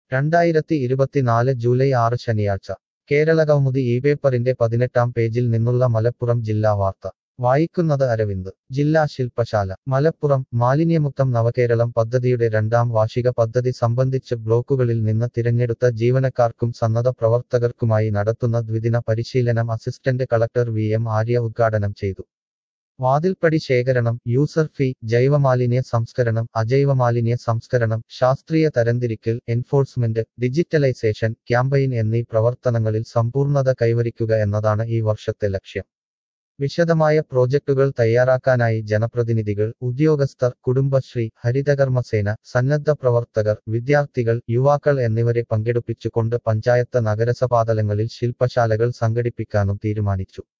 രണ്ടായിരത്തി ഇരുപത്തിനാല് ജൂലൈ ആറ് ശനിയാഴ്ച കേരളകൗമുദി ഈ പേപ്പറിന്റെ പതിനെട്ടാം പേജിൽ നിന്നുള്ള മലപ്പുറം ജില്ലാ വാർത്ത വായിക്കുന്നത് അരവിന്ദ് ജില്ലാ ശില്പശാല മലപ്പുറം മാലിന്യമുക്തം നവകേരളം പദ്ധതിയുടെ രണ്ടാം വാർഷിക പദ്ധതി സംബന്ധിച്ച് ബ്ലോക്കുകളിൽ നിന്ന് തിരഞ്ഞെടുത്ത ജീവനക്കാർക്കും സന്നദ്ധ പ്രവർത്തകർക്കുമായി നടത്തുന്ന ദ്വിദിന പരിശീലനം assistant collector V M Arya ഉദ്ഘാടനം ചെയ്തു വാതിൽപ്പടി ശേഖരണം യൂസർ ഫീ ജൈവമാലിന്യ സംസ്കരണം അജൈവമാലിന്യ സംസ്കരണം ശാസ്ത്രീയ തരംതിരിക്കൽ എൻഫോഴ്സ്മെന്റ് ഡിജിറ്റലൈസേഷൻ ക്യാമ്പയിൻ എന്നീ പ്രവർത്തനങ്ങളിൽ സമ്പൂർണ്ണത കൈവരിക്കുക എന്നതാണ് ഈ വർഷത്തെ ലക്ഷ്യം വിശദമായ പ്രോജക്ടുകൾ തയ്യാറാക്കാനായി ജനപ്രതിനിധികൾ ഉദ്യോഗസ്ഥർ കുടുംബശ്രീ ഹരിതകർമ്മസേന സന്നദ്ധ പ്രവർത്തകർ വിദ്യാർത്ഥികൾ യുവാക്കൾ എന്നിവരെ പങ്കെടുപ്പിച്ചുകൊണ്ട് പഞ്ചായത്ത് നഗരസഭാതലങ്ങളിൽ ശില്പശാലകൾ സംഘടിപ്പിക്കാനും തീരുമാനിച്ചു